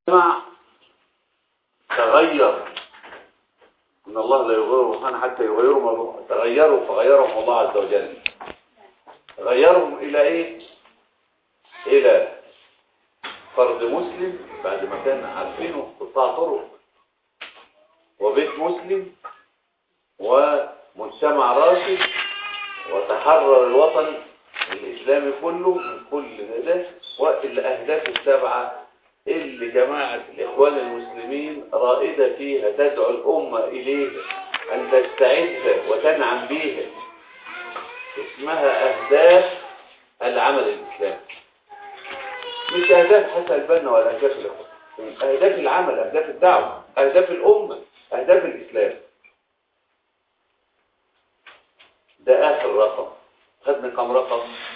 مع تغير ان الله لا يغير مكان حتى يغيروا ما تغيروا فغيرهم الله عز وجل غيرهم الى ايه الى فرد مسلم بعد ما كان عارفينه قطاع طرق وبيت مسلم ومجتمع راشد وتحرر الوطن الإسلامي كله من كل ده والأهداف السبعة اللي جماعة الإخوان المسلمين رائدة فيها تدعو الأمة إليها أن تستعدها وتنعم بيها اسمها أهداف العمل الإسلامي مش أهداف حسن البنا ولا أهداف الإخوان أهداف العمل أهداف الدعوة أهداف الأمة أهداف الإسلام ده آخر رقم خدنا كم رقم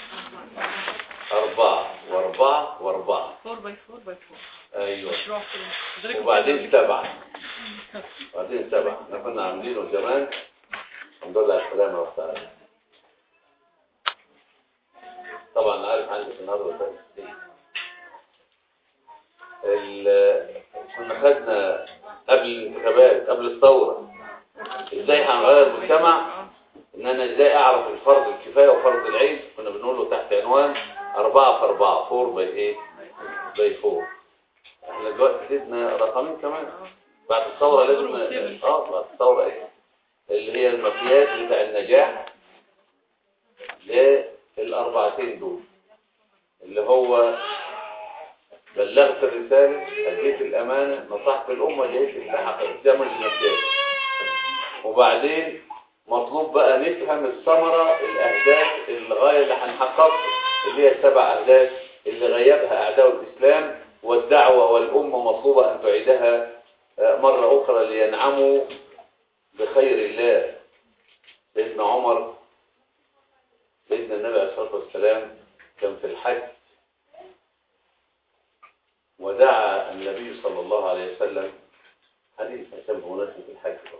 أربعة وأربعة وأربعة 4 باي 4 باي 4 أيوة مشروع كله حضرتك وبعدين سبعة وبعدين سبعة احنا كنا عاملينه زمان الحمد لله على السلامة والسلامة طبعا عارف عندي في النهارده ثلاث ال- كنا خدنا قبل الانتخابات قبل الثورة ازاي هنغير المجتمع ان انا ازاي اعرف الفرض الكفاية وفرض العين كنا بنقول له تحت عنوان أربعة في أربعة فور باي ايه باي فور احنا دلوقتي زدنا رقمين كمان بعد الثورة لازم اه بعد الثورة ايه اللي هي المقياس بتاع النجاح للأربعتين دول اللي هو بلغت الرسالة أديت الأمانة نصحت الأمة جهيت التحقق ده مش نجاح وبعدين مطلوب بقى نفهم الثمرة الأهداف الغاية اللي هنحققها اللي هي السبع أهداف اللي غيبها أعداء الإسلام والدعوة والأمة مطلوبة أن تعيدها آه، مرة أخرى لينعموا بخير الله سيدنا عمر سيدنا النبي عليه الصلاة والسلام كان في الحج ودعا النبي صلى الله عليه وسلم حديث كان بمناسبة الحج برضه.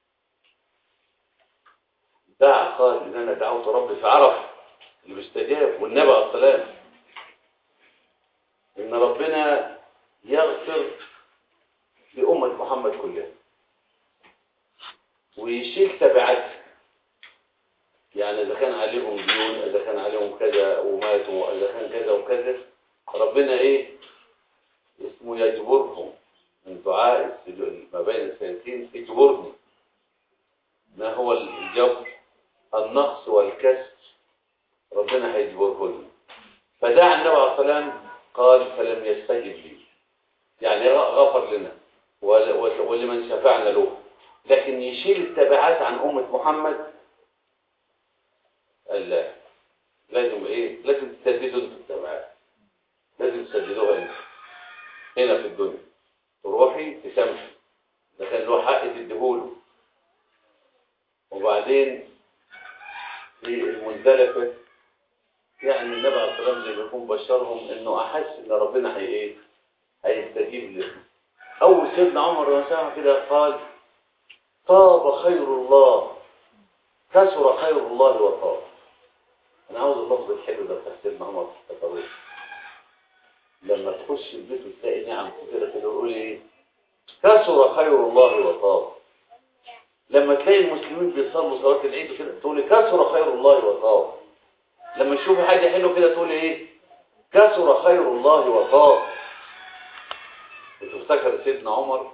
دعا قال ان انا دعوت ربي فعرف اللي بيستجاب والنبي عليه السلام ان ربنا يغفر لأمة محمد كلها ويشيل تبعاتها يعني إذا كان عليهم ديون إذا كان عليهم كذا وماتوا إذا كان كذا وكذا ربنا إيه اسمه يجبرهم من دعاء السجود ما بين السنتين اجبرني ما هو الجبر النقص والكسر ربنا هيجبره لنا فدعا النبي عليه الصلاة والسلام قال فلم يستجب لي يعني غفر لنا ول- ول- ولمن شفعنا له لكن يشيل التبعات عن أمة محمد قال لا لازم ايه لازم تسددوا انتوا التبعات لازم تسددوها انتوا هنا في الدنيا تروحي تسامحي ده كان له حق تديهوله وبعدين في المزدلفة يعني النبي عليه الصلاة والسلام زي ما يكون بشرهم انه احس ان ربنا هي ايه هيستجيب له اول سيدنا عمر لما سمع كده قال طاب خير الله كثر خير الله وطاب انا عاوز اللفظ الحلو ده بتاع سيدنا عمر في التطوير لما تخش البيت وتلاقي نعم كتيرة كده يقول ايه كثر خير الله وطاب لما تلاقي المسلمين بيصلوا صلاة العيد كده تقول إيه؟ كثر خير الله وطاب لما تشوفي حاجة حلوة كده تقول ايه كثر خير الله وطاب وتفتكر سيدنا عمر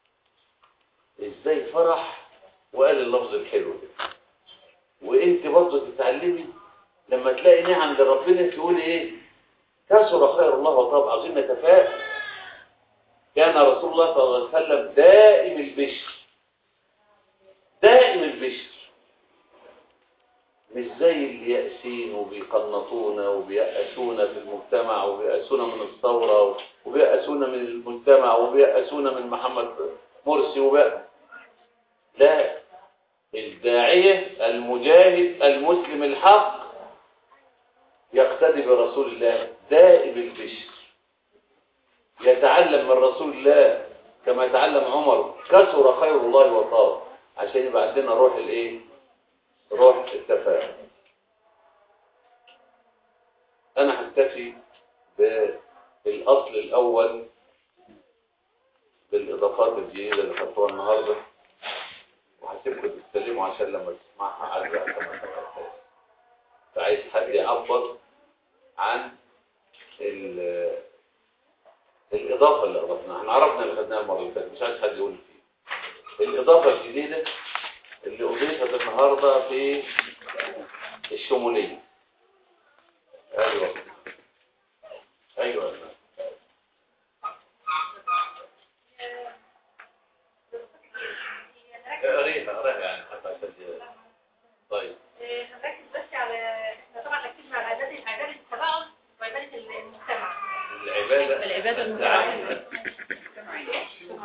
ازاي فرح وقال اللفظ الحلو ده وانت برضه تتعلمي لما تلاقي نعم لربنا تقول ايه كثر خير الله وطاب عاوزين نتفائل كان رسول الله صلى الله عليه وسلم دائم البشر دائم البشر مش زي اللي يأسين وبيقنطونا وبيأسونا في المجتمع وبيأسونا من الثورة وبيأسونا من المجتمع وبيأسونا من محمد مرسي وبقى لا الداعية المجاهد المسلم الحق يقتدي برسول الله دائم البشر يتعلم من رسول الله كما يتعلم عمر كثر خير الله وطاب عشان يبقى عندنا روح الايه روح التفاؤل انا هكتفي بالاصل الاول الإضافات الجديدة اللي خدتوها النهاردة وهسيبكم تتكلموا عشان لما تسمعها على الوقت ما تبقاش. فعايز حد يعبر عن ال- الإضافة اللي أضفناها احنا عرفنا اللي خدناها المرة اللي فاتت مش عايز حد يقول فيه الإضافة الجديدة اللي أضيفت النهاردة في الشمولية أيوة أيوة قريها قريها يعني حتى عشان ي- طيب هنركز بس على احنا طبعا ركزنا على عباده عباده التباعد وعباده المجتمع العبادة العبادة التعامل. المجتمعيه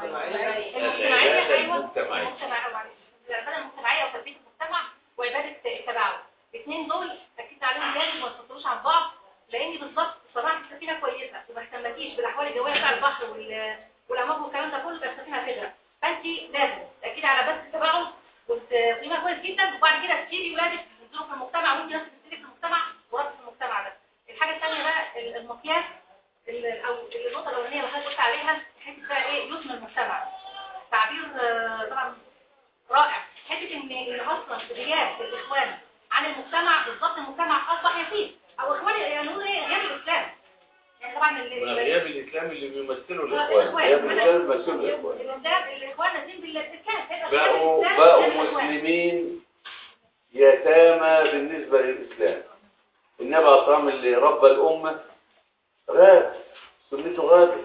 العبادة ايوه المجتمعية. المجتمعيه معلش. العباده المجتمعيه وتربيه المجتمع وعباده التباعد الاثنين دول ركزت عليهم جامد وما تفصلوش عن بعض لان بالظبط صناعه السفينه كويسه وما اهتمتيش بالاحوال الجويه بتاع البحر وال- والامواج والكلام ده كله بس السفينه هتغرق فانت لازم تاكدي على بس التباعد وتقيمها كويس جدا وبعد كده تسيبي ولادك ينزلوا في المجتمع وانت نفسك تنزلي في المجتمع وربط في المجتمع ده الحاجه الثانيه بقى ال- المقياس ال- او النقطه الاولانيه اللي حضرتك قلت عليها حته بقى ايه يسمى المجتمع تعبير آه، طبعا رائع حته ان ان اصلا غياب الاخوان عن المجتمع بالظبط المجتمع اصبح يتيم او اخوان يعني نقول ايه غياب الاسلام يعني طبعا ال- ال- غياب الإسلام اللي بيمثلوا الإخوان. الإخوان غياب الإسلام بيمثلوا الإخوان الإسلام الإخوان نازلين بالإسلام هيبقى بقوا الإسلام بقوا زي الإخوان. مسلمين يتامى بالنسبة للإسلام النبي عليه الصلاة والسلام اللي ربى الأمة غاب سنته غابت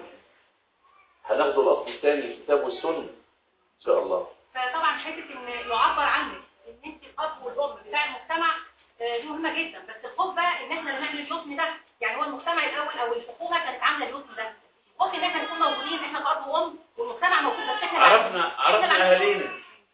هناخد الأصل الثاني الكتاب والسنة إن شاء الله فطبعا حته ان يعبر عنك ان انت الاب والام بتاع المجتمع آه، دي مهمه جدا بس الخوف بقى ان احنا اللي نعمل اليسم ده يعني هو المجتمع الاول او الحكومه كانت عامله اليسم ده الخوف ان احنا نكون موجودين احنا كاب وام والمجتمع موجود بس احنا عرفنا عرفنا أهالينا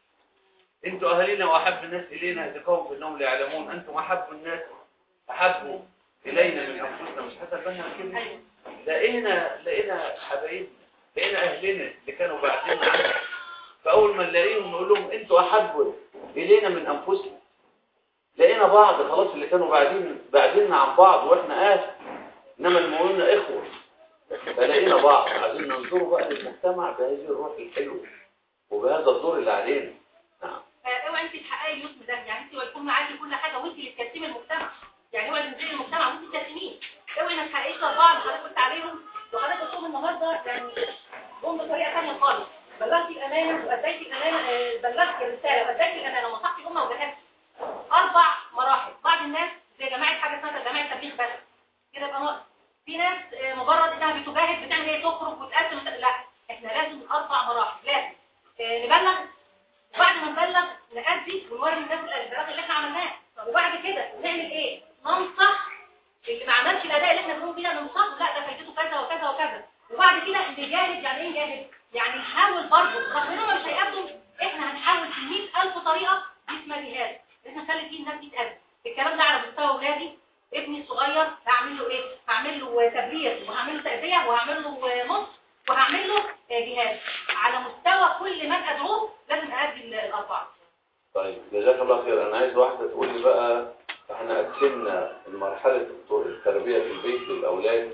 انتوا أهالينا وأحب الناس إلينا يتقوم في النوم ليعلمون أنتم أحب الناس أحبوا إلينا من أنفسنا مش حسب بنا كده أيوة. لقينا لقينا حبايبنا لقينا أهلنا اللي كانوا باعتين عنا فأول ما نلاقيهم نقول لهم أنتوا أحبوا إلينا من أنفسنا لقينا بعض خلاص اللي كانوا بعدين بعديننا عن بعض وإحنا أهل إنما المؤمنين إخوة فلقينا بعض عايزين ننظروا بقى للمجتمع بهذه الروح الحلوة وبهذا الدور اللي علينا نعم اوعى انت تحققي اليسم ده يعني انت ويكون معاكي كل حاجه وانت اللي تكتمي المجتمع يعني اوعى تنزلي المجتمع وانت تكتميه اوعى ما تحققيش اربعه اللي حضرتك قلت عليهم وحضرتك قلتهم النهارده يعني قوم بطريقه ثانيه خالص بلغتي الامانه واديتي الامانه آه، بلغتي الرساله واديتي الامانه ونصحتي الامه وجهزتي اربع مراحل بعض الناس زي جماعه حاجه اسمها جماعه تبليغ بس كده يبقى ناقص في ناس آه، مجرد انها بتجاهد بتعمل ايه تخرج وتقدم لا احنا لازم اربع مراحل لازم آه، نبلغ وبعد ما نبلغ نأدي ونوري الناس البلاغ اللي احنا عملناه وبعد كده نعمل ايه ننصح اللي ما عملش الاداء اللي احنا بنقول بيه ده ننصحه لا ده فايدته كذا وكذا وكذا وبعد كده نجاهد يعني ايه نجاهد يعني نحاول برضه رغم انهم مش هيقابلوا احنا هنحاول في 100000 طريقه دي اسمها جهاد احنا نخلي فيه الناس دي تقابل الكلام ده على مستوى اولادي ابني الصغير هعمل له ايه هعمل له تبرير وهعمل له تأدية وهعمل له نص وهعمل له آه، جهاد على مستوى كل من ادعوه لازم اادي ال- الاربعه طيب جزاك الله خير انا عايز واحده تقول لي بقى احنا قسمنا مرحله الت- التربيه في البيت للاولاد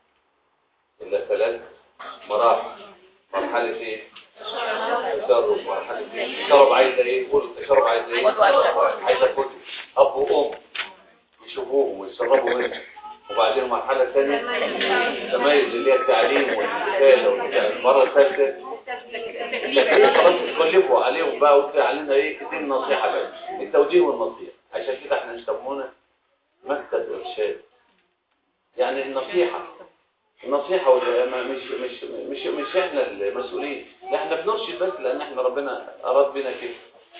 الى ثلاث مراحل مرحله ايه التشرب مرحله ايه التشرب عايزه ايه قول التشرب عايزه ايه عايزه كتب اب وام يشوفوهم ويشربوا منهم وبعدين المرحله الثانيه التميز اللي هي التعليم والرساله والبتاع. المره الثالثه لكن خلاص تكلفوا عليهم بقى وقلت علينا ايه كتير نصيحة بقى التوجيه والنصيحة عشان كده احنا نسمونا مكتب ارشاد يعني النصيحة النصيحة وال- ما- مش مش مش مش احنا المسؤولين لا احنا بنرشد بس لان احنا ربنا اراد بنا كده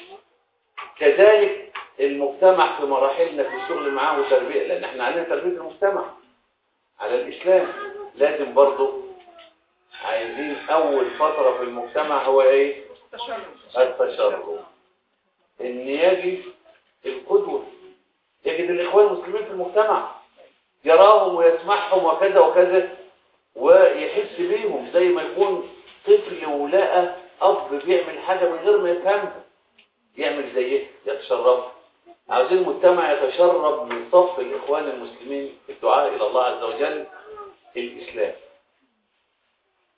كذلك المجتمع في مراحلنا في الشغل معاه وتربية لان احنا علينا تربية المجتمع على الاسلام لازم برضه عايزين اول فترة في المجتمع هو ايه التشرب ان يجد القدوة يجد الاخوان المسلمين في المجتمع يراهم ويسمعهم وكذا وكذا ويحس بيهم زي ما يكون طفل ولقى اب بيعمل حاجة من غير ما يفهمها يعمل زيه يتشرب عاوزين المجتمع يتشرب من صف الاخوان المسلمين في الدعاء الى الله عز وجل الاسلام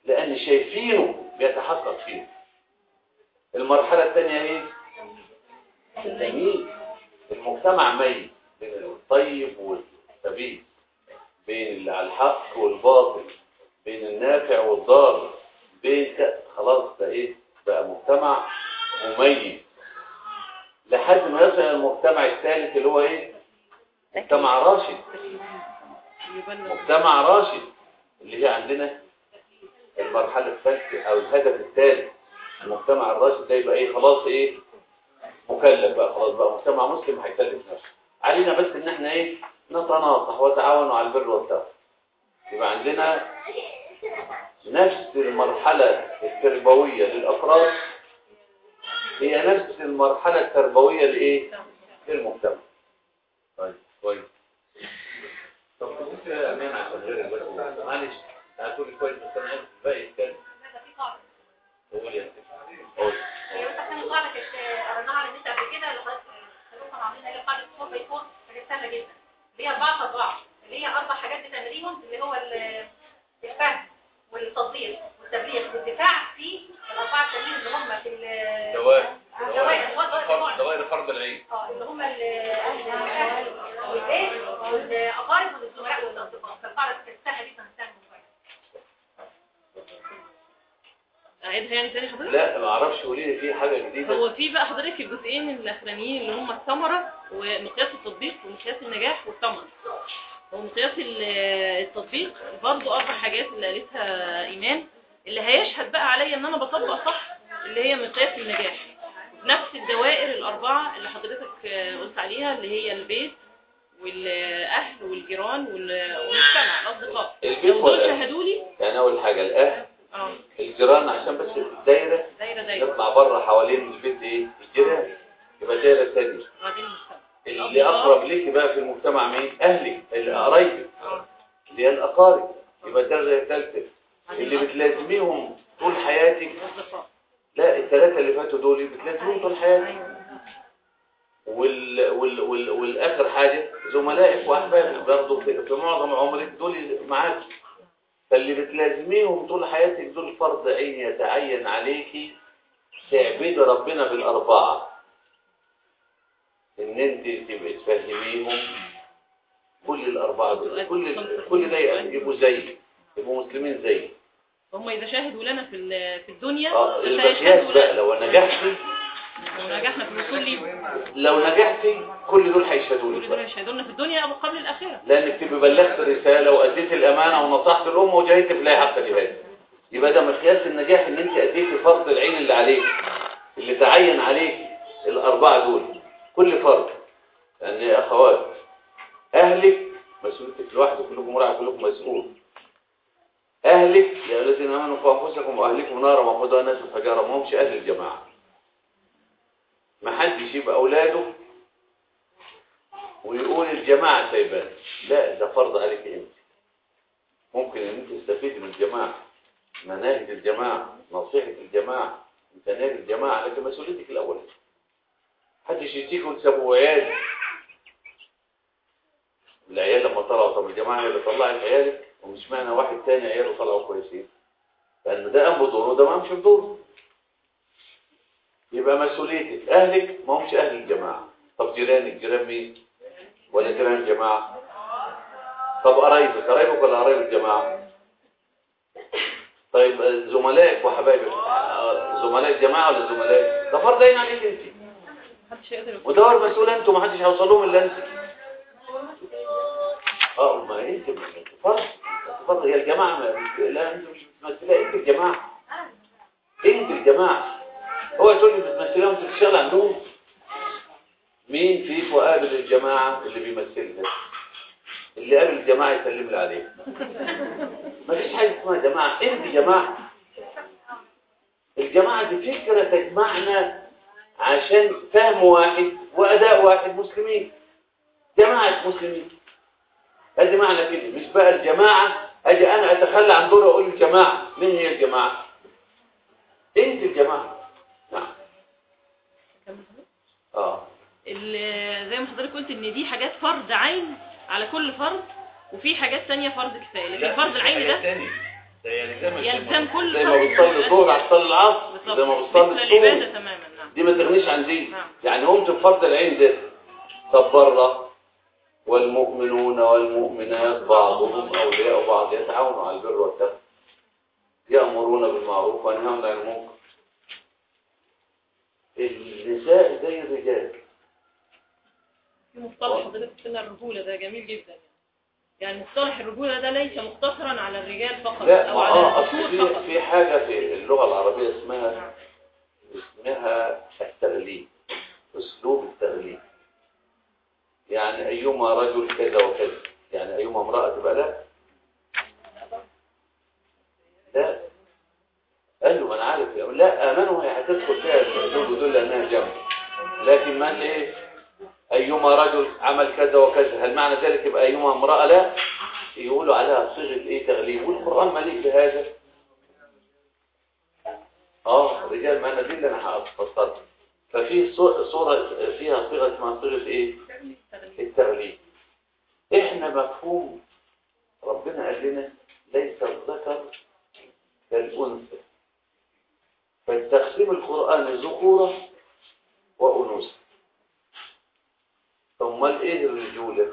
لان شايفينه بيتحقق فيه المرحله الثانيه ايه التمييز المجتمع ميت بين الطيب والخبيث بين اللي على الحق والباطل بين النافع والضار بين ك- خلاص ده ايه بقى مجتمع مميز لحد ما يصل الى المجتمع الثالث اللي هو ايه مجتمع راشد يبلغ مجتمع راشد اللي هي عندنا المرحلة الثالثة أو الهدف الثالث المجتمع الراشد ده يبقى إيه خلاص إيه مكلف بقى خلاص بقى مجتمع مسلم هيكلف نفسه علينا بس إن إحنا إيه نتناصح وتعاونوا على البر والتقوى يبقى عندنا نفس المرحلة التربوية للأفراد هي نفس المرحلة التربوية لإيه للمجتمع طيب كويس طب بص يا أمان عشان غير الوقت معلش هتقولي كويس بس أنا عايز الباقي يتكلم هذا في قاعدة قول يا ستي قول هي بس عشان القاعدة كانت قريناها على النت قبل كده اللي خلاص كانوا عاملين هي قاعدة فور باي فور كانت سهلة جدا اللي هي أربعة في أربعة اللي هي أربع حاجات بتعمليهم اللي هو ال- الفهم والتطبيق والتبليغ والدفاع في الأربعة التانيين اللي هم في ال- دوائر دوائر دوائر دوائر فرض العين اه اللي هم ال- الاهل والبيت والاقارب والزملاء والاصدقاء فالقاعده كانت سهله جدا سهله اعيدها يعني تاني حضرتك لا ما اعرفش قولي لي في حاجه جديده هو في بقى حضرتك الجزئين الاخرانيين اللي هم الثمره ومقياس التطبيق ومقياس النجاح والثمره هو مقياس ال- التطبيق برضه اربع حاجات اللي قالتها ايمان اللي هيشهد بقى عليا ان انا بطبق صح اللي هي مقياس النجاح نفس الدوائر الاربعه اللي حضرتك آه، قلت عليها اللي هي البيت والاهل والجيران وال- والمجتمع الاصدقاء البيت لو دول والاهل شهدوا لي يعني اول حاجه الاهل اه الجيران عشان بس الدايره دايره دايره نطلع بره حوالين البيت ايه الجيران يبقى دايره ثانيه وبعدين المجتمع اللي اقرب ليكي بقى في المجتمع مين اهلك اللي قرايبك اه اللي هي الاقارب يبقى الدرجه الثالثه بعدين اللي بتلازميهم طول حياتك الأصدقاء. لا الثلاثه اللي فاتوا دول بتلازميهم طول حياتك ايوه وال... وال... وال... والاخر حاجه زملائك واحبابك برضه في... في معظم عمرك دول معاك فاللي بتلازميهم طول حياتك دول فرض عين يتعين عليكي تعبدي ربنا بالاربعه ان انت تبقي تفهميهم كل الاربعه دول كل كل ده يبقوا زيك يبقوا مسلمين زيك هم إذا شاهدوا لنا في ال- في الدنيا اه فسيشهدوا المقياس بقى لنا لو نجحتي لو نجحنا في الوصول ليهم لو نجحتي كل دول هيشهدوا لك كل بقى دول يشهدوا لنا في الدنيا أو قبل الآخرة لانك تبقى بلغت الرساله واديت الامانه ونصحت الامه وجاهدت في لا حق جهاد يبقى ده مقياس النجاح ان انت اديتي فرض العين اللي عليك اللي تعين عليك الاربعه دول كل فرد لان يا اخوات اهلك مسؤوليتك لوحدك كلكم راعي كلكم مسؤول اهلك يا الذين امنوا قوا انفسكم واهلكم نارا وقودها الناس والحجاره ما همش اهل الجماعه ما حدش يبقى اولاده ويقول الجماعة سايبان لا ده فرض عليك انت ممكن ان انت تستفيد من الجماعة مناهج الجماعة نصيحة الجماعة امكانيات الجماعة لكن مسؤوليتك الاول محدش يجيك وتسابوا عيال العيال لما طلعوا طب الجماعة هي اللي طلعت عيالك ومش معنى واحد تاني عياله طلعوا كويسين لان ده قام بدوره وده ما قامش بدوره يبقى مسؤوليتك اهلك ما همش اهل الجماعة طب جيرانك جيران مين ولا جيران جماعة طب قرايبك قرايبك ولا قرايب الجماعة طيب آه، زملائك وحبايبك آه، زملاء الجماعة ولا زملائك ده فرض عين عليك انت محدش يقدر يقول وده هو المسؤول انتوا ما حدش هيوصل لهم الا انت اه ما انت فرض فرض هي الجماعة ما- لا انت مش بتمثلها انت الجماعة انت الجماعة هو تقول لي بتمثلها وانت بتشتغل عندهم مين فيك وقابل الجماعة اللي بيمثلها اللي قابل الجماعة يسلم لي عليه مفيش حاجة اسمها جماعة انت جماعة الجماعة دي فكرة تجمعنا عشان فهم واحد وأداء واحد مسلمين جماعة مسلمين هذه معنى كده مش بقى الجماعة أجي أنا أتخلى عن دور أقول الجماعة مين هي الجماعة انت الجماعة نعم اه ال- زي ما حضرتك قلت ان دي حاجات فرض عين على كل فرد وفي حاجات تانية فرض كفاية لكن فرض العين ده تاني يلزم كل زي ما فرد بتصلي الظهر هتصلي العصر بالظبط زي ما بتصلي مثل العبادة الصبح تماما نعم دي ما تغنيش عن دي نعم. يعني قمت بفرض العين ده طب بره والمؤمنون والمؤمنات بعضهم اولياء بعض يتعاونوا على البر والتقوى يأمرون بالمعروف وينهون عن المنكر النساء زي الرجال في مصطلح حضرتك قلنا الرجولة ده جميل جدا يعني مصطلح الرجولة ده ليس مقتصرا على الرجال فقط لا أو ما على اه الذكور اصل في فقط في حاجه في اللغه العربيه اسمها نعم. اسمها التغليب اسلوب التغليب يعني ايما رجل كذا وكذا يعني ايما امراه تبقى لا لا قال له ما انا عارف لا امانه هي هتدخل فيها الزوج ودول لانها جمع لكن من ايه ايما رجل عمل كذا وكذا هل معنى ذلك يبقى ايما امراه لا يقولوا عليها صيغه ايه تغليب والقران مليء بهذا اه رجال ما انا دي اللي انا هفسرها ففي صو- صوره فيها صيغه اسمها صيغه ايه التغليب احنا مفهوم ربنا قال لنا ليس الذكر كالانثى فالتقسيم القراني ذكوره وانوثه ثم ايه الرجوله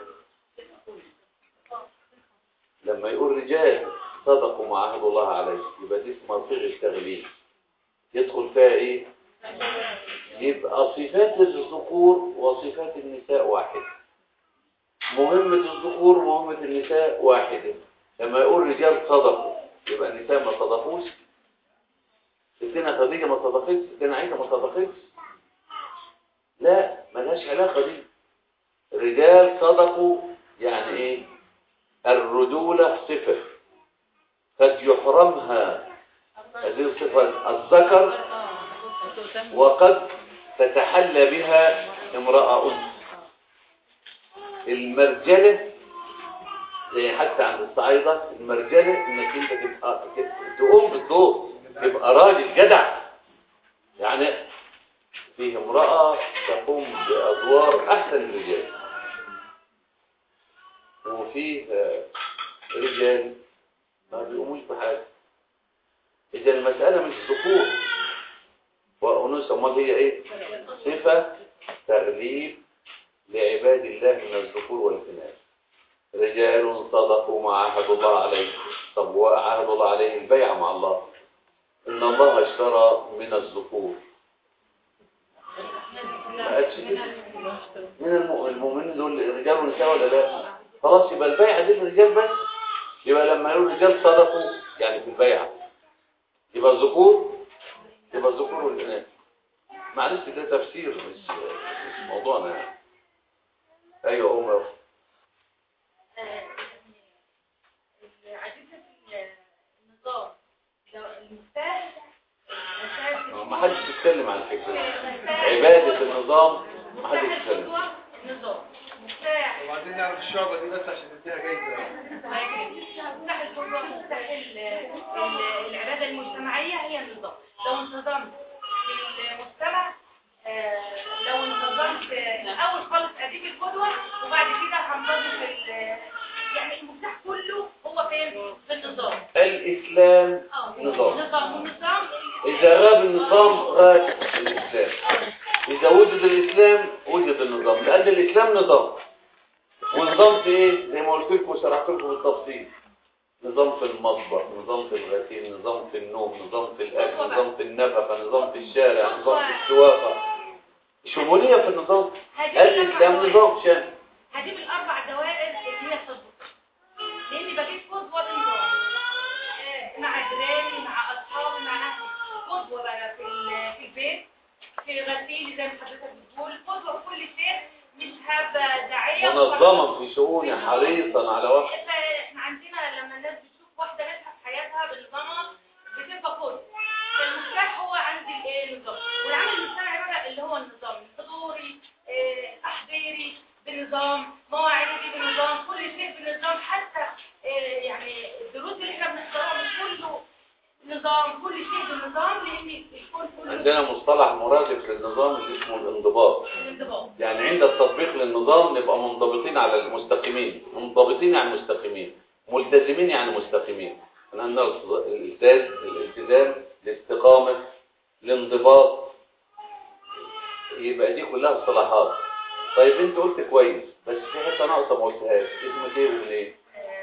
لما يقول رجال صدقوا ما عهد الله عليه يبقى دي اسمها صيغه التغليب يدخل فيها ايه يبقى صفات الذكور وصفات النساء واحدة مهمة الذكور ومهمة النساء واحدة لما يقول رجال صدقوا يبقى النساء ما صدقوش ستنا خديجة ما صدقتش ستنا عيسى ما صدقتش لا ملهاش علاقة دي رجال صدقوا يعني ايه الرجولة صفة قد يحرمها هذه الصفة الذكر وقد تتحلى بها امرأة أنثى المرجلة زي حتى عند الصعيدة المرجلة انك انت تبقى تقوم بالدور تبقى راجل جدع يعني فيه امرأة تقوم بأدوار أحسن الرجال وفيه آه، رجال ما بيقوموش بحاجة إذا المسألة مش ذكور وأنوثة أمال هي إيه؟ صفة تغليب لعباد الله من الذكور والإناث رجال صدقوا ما عاهدوا الله عليه طب وعاهد الله عليه البيع مع الله إن الله اشترى من الذكور ما قالش كده من الم- المؤمنين دول رجال ونساء ولا لا خلاص يبقى البيعة دي الرجال بس يبقى لما يقول رجال صدقوا يعني في البيعة يبقى الذكور يبقى الذكور والإناث معلش ده تفسير مش مش موضوعنا يعني ايوه عمر عزيزة النظام لو المفتاح أساس ما حدش بيتكلم عن الفكرة دي. عبادة النظام ما حدش مفتاح بيتكلم القدوة النظام مفتاح وبعدين نعرف الشعبة دي بس عشان نديها جايزة مفتاح القدوة مفتاح ال- ال- العبادة المجتمعية هي النظام لو انتظمت في المجتمع آه، لو انتظمت آه، أول خالص أجيب القدوة وبعد كده هنتظم في ال- يعني المفتاح كله هو فين في النظام الإسلام اه نظام نظام والنظام إذا غاب النظام غاب الإسلام إذا وجد الإسلام وجد النظام لأن الإسلام نظام ونظام في إيه؟ زي ما قلت لكم وشرحت لكم بالتفصيل نظام في المطبخ نظام في الغسيل نظام في النوم نظام في الأكل نظام في النفقة نظام في الشارع نظام في السواقة شمولية في النظام الإسلام نظام شامل هجيب الاربع دوائر اللي هي التطبيق لاني بجيب قدوه بنظام آه، مع جيراني مع اصحابي مع اهلي قدوه بقى في ال- في البيت في غسيلي زي ما حضرتك بتقول قدوه في كل شيء مش هبقى داعيه منظما في شؤوني حريصا على وقت احنا عندنا لما الناس بتشوف واحده ناجحه في حياتها بنظامها بتبقى قدوه فالمفتاح هو عندي الايه النظام والعمل المجتمعي بقى اللي هو النظام حضوري آه، احضيري بنظام مواعيدي بنظام كل شيء بنظام حتى آه، يعني الدروس اللي احنا بنحضرها مش كله نظام كل شيء بنظام لان الكون كله عندنا مصطلح مرادف للنظام اللي اسمه الانضباط انضباط يعني عند التطبيق للنظام نبقى منضبطين على المستقيمين منضبطين يعني مستقيمين ملتزمين يعني مستقيمين انا النقص الالتزام الالتزام الاستقامة الانضباط يبقى دي كلها اصطلاحات طيب انت قلت كويس بس في حته ناقصه ما قلتهاش اسمه ايه من ايه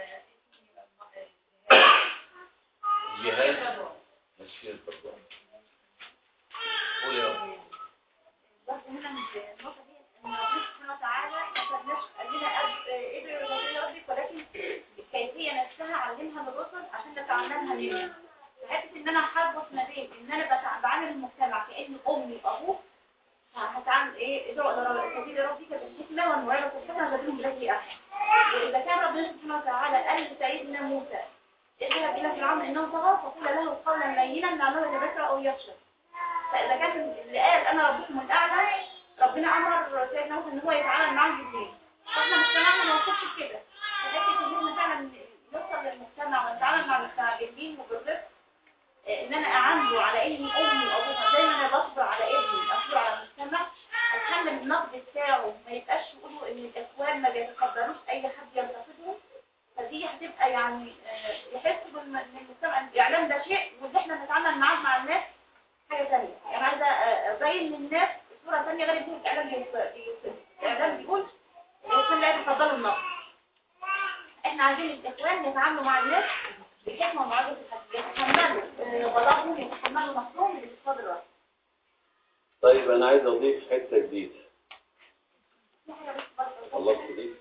جهاز مشكلة التطبيق قول يا رب بس هنا من النقطة دي إن ربنا سبحانه وتعالى ما خدناش قال لنا أب- ادعوا ربنا ربك ولكن الكيفية نفسها علمها للرسل عشان نتعلمها منه. حتة إن أنا هربط ما بين إن أنا بتع- بعامل المجتمع كأن أمي وأبوه هتعمل إيه ادعوا إلى سبيل ربك بالحكمة والموعظة الحسنة وجادلهم بالتي أحسن. وإذا كان ربنا سبحانه وتعالى قال لسيدنا موسى اذهب إلى فرعون إنه طغى فقل له قولا لينا لعله يتذكر أو يخشى. فإذا كان اللي قال أنا ربكم الأعلى ربنا أمر سيدنا موسى إن هو يتعامل معاه جبريل فإحنا مجتمعنا ما وصلش كده فلكن إن إحنا فعلا نوصل للمجتمع ونتعامل مع المستعجلين وبالرفق آه، إن أنا أعامله على إني أمي وأبوها زي ما أنا بصبر على ابني أصبر على المجتمع أتحمل النقد بتاعه ما يبقاش يقولوا إن الإخوان ما بيتقبلوش أي حد ينتقدهم فدي هتبقى يعني آه، يحسوا بالم- إن المجتمع الإعلام ده شيء وإن إحنا نتعامل معاه مع الناس حاجة تانية يعني عايزة آه، أبين للناس صورة تانية غير اللي الإعلام بيوصل بيوصل. الإعلام بيقول الإخوان لا يتقبلوا النقد إحنا عايزين الإخوان يتعاملوا مع الناس بحكمة ومعادلة الحق يتحملوا آه، غضبهم يتحملوا نفسهم بالاقتصاد الرأسي طيب انا عايز اضيف حته جديده في حاجة بس برضه. خلصت دي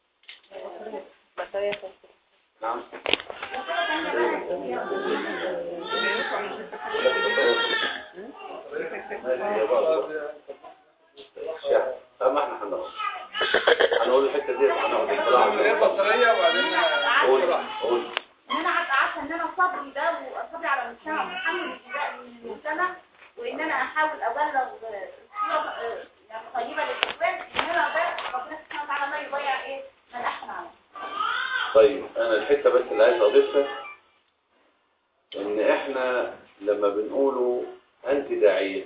نعم مسألة تانية بقى هي- الشعب فما احنا هنقول هنقول الحته دي هنقعد هي الصراحه بطارية وبعدين قول قول ان انا عارفه عارفه ان انا صبري ده وصبري على المجتمع ومحمل الابتلاء من المجتمع وان انا احاول ابلغ صوره آه، يعني طيبه للاخوان ان انا ده ربنا سبحانه وتعالى لا يضيع ايه من احسن عمل طيب انا الحته بس اللي عايز اضيفها ان احنا لما بنقوله انت داعيه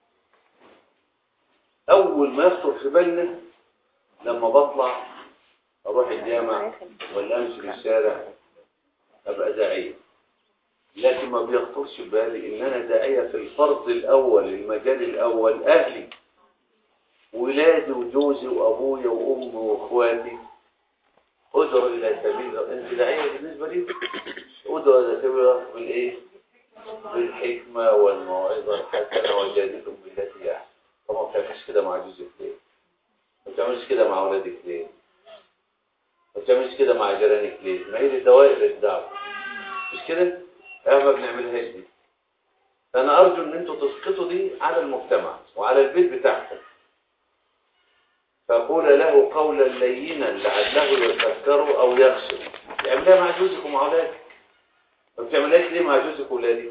اول ما يخطر في بالنا لما بطلع اروح الجامع ولا امشي في الشارع ابقى داعيه لكن ما بيخطرش في بالي ان انا داعيه في الفرض الاول المجال الاول اهلي ولادي وجوزي وابويا وامي واخواتي ادعو الى سبيل انت داعيه بالنسبه لي ادعو الى سبيل الله بالايه بالحكمه والموعظه الحسنه وجادلهم بالتي هي احسن طب ما بتعملش كده مع جوزك ليه ما بتعملش كده مع اولادك ليه ما بتعملش كده مع جيرانك ليه ما هي دي دوائر الدعوه مش كده احنا ما بنعملهاش دي فانا ارجو ان انتوا تسقطوا دي على المجتمع وعلى البيت بتاعكم فقول له قولا لينا لعله يتذكر او يخشى اعملها مع جوزك ومع اولادك ما بتعملهاش ليه مع جوزك واولادك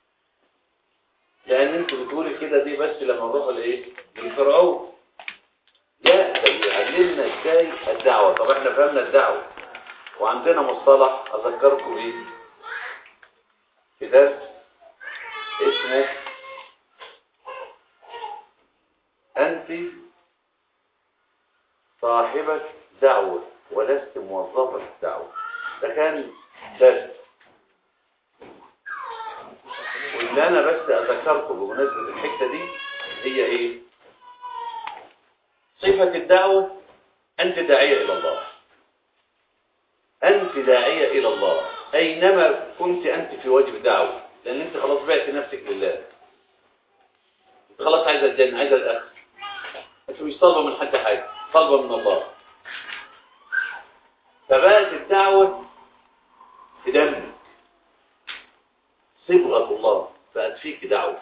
لان انتوا بتقولي كده دي بس لما نروح لايه للفرعون لا ده بيعلمنا ازاي الدعوه طب احنا فهمنا الدعوه وعندنا مصطلح اذكركم بيه في درس اسمه انت صاحبة دعوة ولست موظفة دعوة ده كان درس واللي انا بس اذكركم بمناسبة الحتة دي هي ايه صفة الدعوة انت داعية الى الله انت داعية الى الله اينما كنت انت في واجب دعوة لان انت خلاص بعت نفسك لله انت خلاص عايزة الجنة عايزة الاخر انت مش طالبة من حد حاجة طالبة من الله فبقت الدعوة في دمك صبغة الله بقت فيك دعوة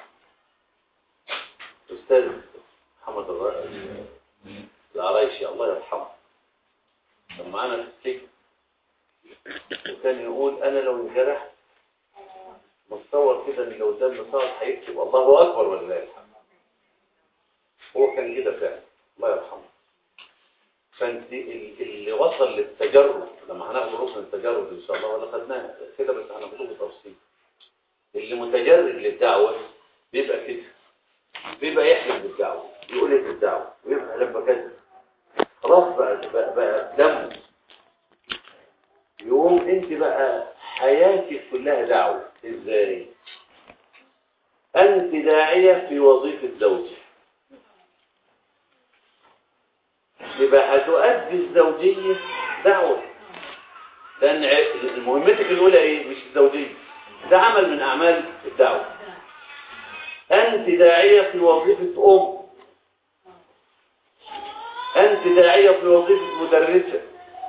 أستاذ محمد الرائع العرايشي الله يرحمه كان معانا في السجن وكان يقول أنا لو انجرحت متصور كده إن لو دم صار هيكتب الله أكبر ولا الحمد هو كان كده فعلا الله يرحمه فانت ال- اللي وصل للتجرد لما هناخد ركن التجرد ان شاء الله ولا خدناها كده بس هناخده بالتفصيل اللي متجرد للدعوه بيبقى كده بيبقى يحلم بالدعوه يقول لك الدعوه ويبقى لما كذا خلاص بقى بقى, بقى دمه يقوم انت بقى حياتك كلها دعوة ازاي انت داعية في وظيفة زوجك يبقى هتؤدي الزوجية دعوة لأن ع- مهمتك الأولى إيه؟ مش الزوجية ده عمل من أعمال الدعوة أنت داعية في وظيفة أم أنت داعية في وظيفة مدرسة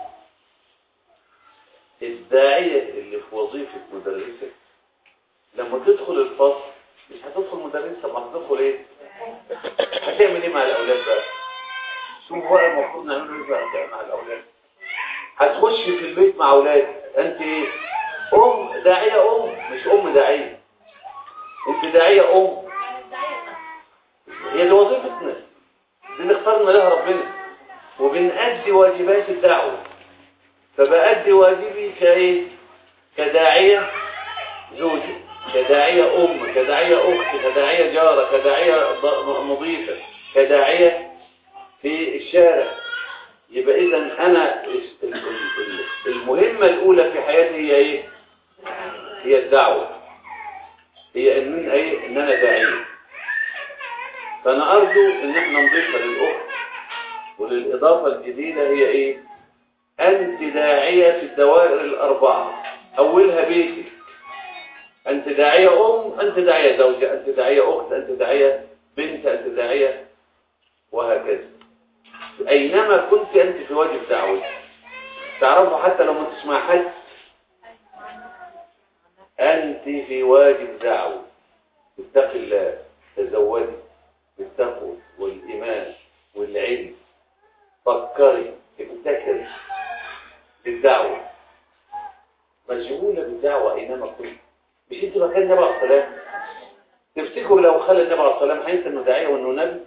الداعية اللي في وظيفة مدرسة لما تدخل الفصل مش هتدخل مدرسة ما هتدخل ايه هتعمل ايه مع الأولاد بقى شوف بقى المفروض نعمله ايه بقى مع الأولاد هتخش في البيت مع أولاد أنت ايه أم داعية أم مش أم داعية أنت داعية أم هي دي وظيفتنا دي اللي اخترنا لها ربنا وبنأدي واجبات الدعوة فبأدي واجبي كايه كداعية زوجي كداعية أم كداعية أخت كداعية جارة كداعية ض- مضيفة كداعية في الشارع يبقى إذا أنا ال- ال- ال- المهمة الأولى في حياتي هي إيه؟ هي الدعوة هي إن إيه؟ إن أنا داعية فأنا أرجو إن إحنا نضيفها للأخت وللإضافة الجديدة هي إيه؟ أنت داعية في الدوائر الأربعة أولها بيتك أنت داعية أم أنت داعية زوجة أنت داعية أخت أنت داعية بنت أنت داعية وهكذا أينما كنت أنت في واجب دعوة تعرفوا حتى لو ما تسمع حد أنت في واجب دعوة اتق الله تزودي بالتقوى والإيمان والعلم فكري ابتكري بالدعوة مشغولة بالدعوة أينما كنت مش انت مكان النبي عليه السلام تفتكروا لو خلى النبي عليه السلام هينسى انه داعية وانه نبي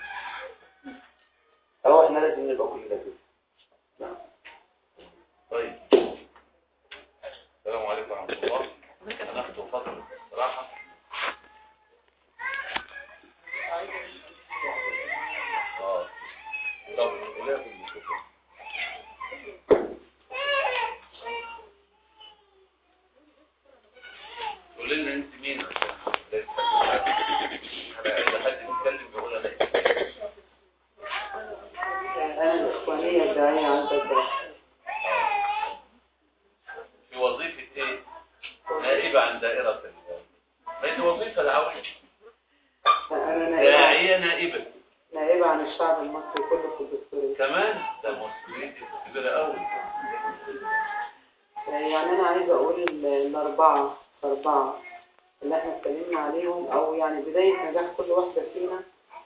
أو احنا لازم نبقى كلنا كده نعم طيب السلام عليكم ورحمة الله هناخد فترة استراحة اه طب لا في الميكروفون قول لنا انت مين عشان اذا حد بيتكلم يقول انا أنا الإخوانية الداعية عند الله في وظيفة ايه نائبة عن دائرة ال- ما دي وظيفة دعوية أنا نائبة داعية نائبة نائبة عن الشعب المصري كله في الدستورية كمان ده مسؤوليتي كبيرة قوي يعني أنا عايزة أقول ال- الأربعة أربعة اللي احنا اتكلمنا عليهم أو يعني بداية نجاح كل واحدة فينا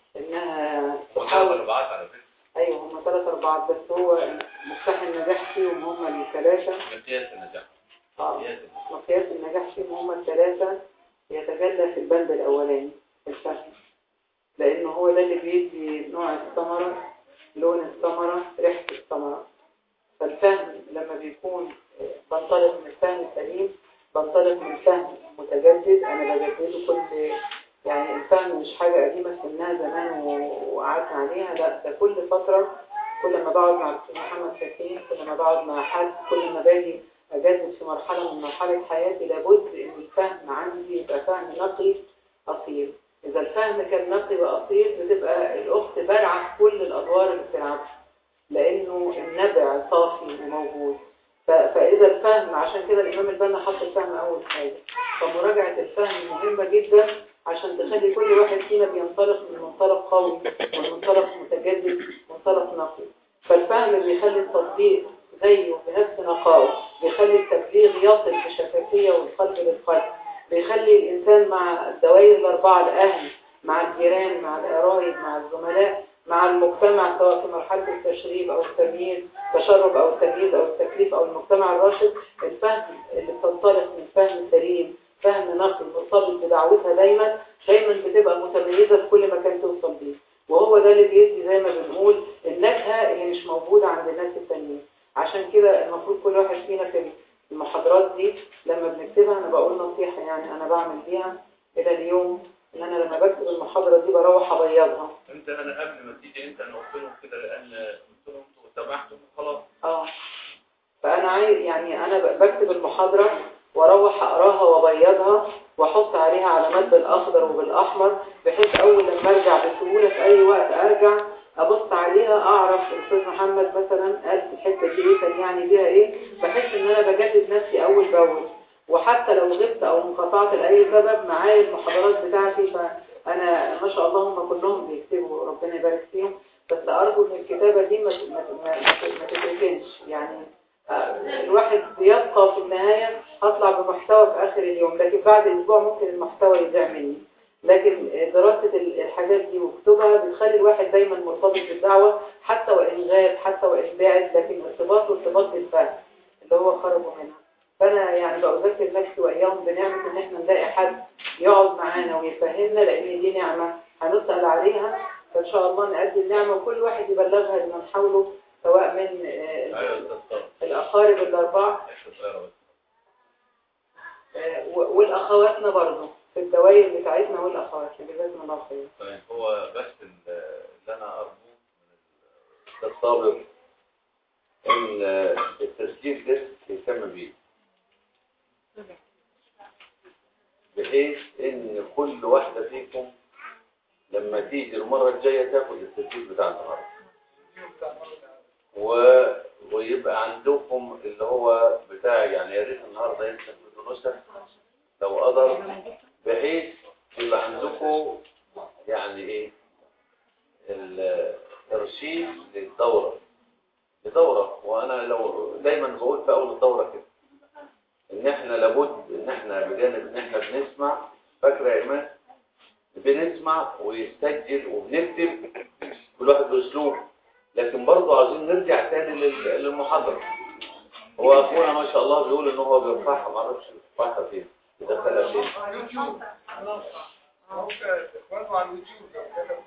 إنها وثلاث تحاول أربعات على فكرة أيوة هم ثلاث أربعات بس هو مفتاح النجاح فيهم هم الثلاثة مقياس النجاح آه. مقياس النجاح. مقياس النجاح فيهم هم الثلاثة يتجلى في البند الأولاني الفهم لأنه هو ده اللي بيدي نوع الثمرة لون الثمرة ريحة الثمرة فالفهم لما بيكون بنطلق من الفهم السليم بنطلق من فهم متجدد أنا بجدده كل يعني الفهم مش حاجة قديمة سنها زمان و- وقعدنا عليها لا ده كل فترة كل ما بقعد مع الدكتور محمد حسين كل ما بقعد مع حد كل ما باجي أجدد في مرحلة من مرحلة حياتي لابد إن الفهم عندي يبقى فهم نقي أصيل إذا الفهم كان نقي وأصيل بتبقى الأخت بارعة في كل الأدوار اللي بتلعبها لأنه النبع صافي وموجود ف- فإذا الفهم عشان كده الإمام البنا حط الفهم أول حاجة فمراجعة الفهم مهمة جدا عشان تخلي كل واحد فينا بينطلق من منطلق قوي ومنطلق متجدد منطلق نقي فالفهم بيخلي التطبيق زيه بنفس نقائه بيخلي التبليغ يصل بشفافية والقلب للقلب بيخلي الإنسان مع الدوائر الأربعة الأهل مع الجيران مع القرايب مع الزملاء مع المجتمع سواء في مرحلة التشريب أو التمييز تشرب أو التمييز أو التكليف أو المجتمع الراشد الفهم اللي بتنطلق من فهم سليم فهم نقي مرتبط بدعوتها دايما دايما بتبقى متميزة في كل مكان توصل بيه وهو ده اللي بيدي زي ما بنقول النكهة اللي مش موجودة عند الناس التانيين عشان كده المفروض كل واحد فينا في المحاضرات دي لما بنكتبها انا بقول نصيحة يعني انا بعمل بيها الى اليوم ان انا لما بكتب المحاضرة دي بروح ابيضها انت انا قبل ما تيجي انت انا قلت لهم كده لان قلت لهم انتوا سمحتم وخلاص اه فانا عايز يعني انا ب- بكتب المحاضرة واروح اقراها وابيضها واحط عليها علامات بالاخضر وبالاحمر بحيث اول لما ارجع بسهوله في اي وقت ارجع ابص عليها اعرف الاستاذ محمد مثلا قال في الحته دي ايه كان يعني بيها ايه بحس ان انا بجدد نفسي اول باول وحتى لو غبت او انقطعت لاي سبب معايا المحاضرات بتاعتي فانا ما شاء الله هم كلهم بيكتبوا ربنا يبارك فيهم بس ارجو ان الكتابه دي ما ما ما, ما تتركنش يعني آه، الواحد بيبقى في النهايه هطلع بمحتوى في اخر اليوم لكن بعد اسبوع ممكن المحتوى يضيع مني لكن دراسة الحاجات دي وكتبها بتخلي الواحد دايما مرتبط بالدعوة حتى وإن غاب حتى وإن بعد لكن ارتباطه ارتباط بالفهم اللي هو خرجوا منها فأنا يعني بأذكر نفسي وإياهم بنعمة إن إحنا نلاقي حد يقعد معانا ويفهمنا لأن دي نعمة هنسأل عليها فإن شاء الله نأدي النعمة وكل واحد يبلغها لمن حوله سواء من آه، ايوه تتصل الأقارب الأربعة آه، و- والأخواتنا برضه في الدوائر بتاعتنا والأخوات جزاكم الله خير طيب هو بس ال- اللي انا ارجوه من الاستاذ صابر ان التسجيل ده يهتم بيه بحيث ان كل واحده فيكم لما تيجي المره الجايه تاخد التسجيل بتاع النهارده و... ويبقى عندكم اللي هو بتاع يعني يا ريت النهارده ينسى في نسخ لو قدر بحيث يبقى عندكم يعني ايه الترشيد للدورة لدورة وانا لو دايما بقول في اول الدورة كده ان احنا لابد ان احنا بجانب ان احنا بنسمع فاكرة يا ايمان بنسمع ويسجل وبنكتب كل واحد باسلوب لكن برضه عايزين نرجع تاني لل- للمحاضرة هو اخونا ما شاء الله بيقول ان هو بيرفعها ما اعرفش بيرفعها فين يدخلها فين يوتيوب هو اخوانه على اليوتيوب لو كتب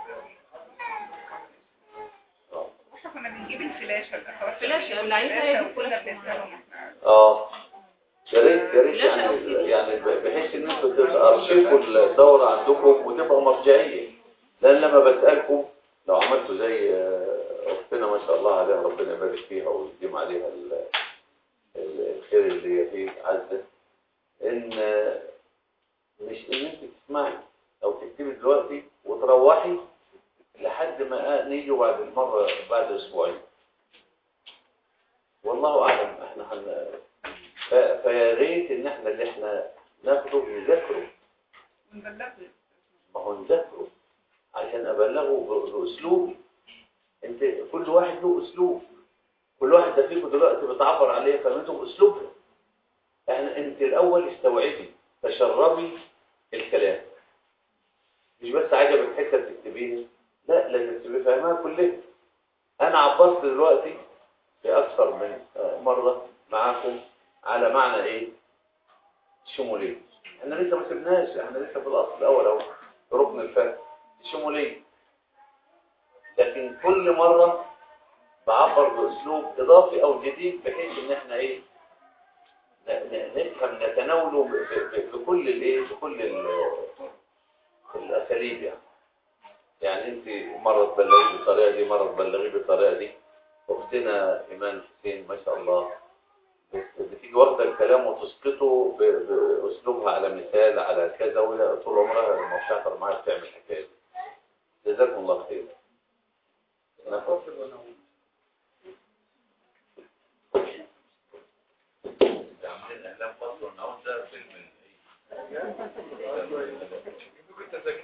احنا كنا بنجيب الفلاشة الأخوات فلاشة، اللي عايزها هي دي وكنا فلاشة. بنسألهم احنا اه يا ريت يا ريت لا، لا، يعني أوكي. يعني بحيث ان انتوا تبقى ارشيفوا الدوره عندكم وتبقى مرجعيه لان لما بسالكم لو عملتوا زي آه، اختنا ما شاء الله عليها ربنا يبارك فيها ويديم عليها ال- ال- الخير اللي هي فيه عزه ان آه، مش ان انت تسمعي او تكتبي دلوقتي وتروحي لحد ما نيجي بعد المره بعد اسبوعين والله اعلم احنا هن ف- فيا ريت ان احنا اللي احنا ناخده نذاكره ونبلغه ما هو نذاكره عشان ابلغه ب- باسلوبي انت كل واحد له اسلوب كل واحد ده فيكم دلوقتي بتعبر عليه فهمتوا باسلوبه احنا انت الاول استوعبي تشربي الكلام مش بس عجبك حته تكتبيني لا لازم تبقي فاهمها كلها انا عبرت دلوقتي في اكثر من آه، مره معاكم على معنى ايه الشموليه احنا لسه ما سبناش احنا لسه في الاصل الاول اهو في ركن الفهم الشموليه لكن كل مره بعبر باسلوب اضافي او جديد بحيث ان احنا ايه ن- ن- نفهم نتناوله ب- ب- ب- بكل الايه بكل ال- الاساليب يعني يعني انت مره تبلغي بالطريقه دي مره تبلغي بالطريقه دي اختنا ايمان حسين ما شاء الله بتيجي واخده الكلام وتسقطه ب- باسلوبها على مثال على كذا وهي طول عمرها لما بتعطر معاها بتعمل الحكايه دي جزاكم الله خير ناخد عاملين اعلان فصل ونعود ده فيلم يجيبوا التذاكر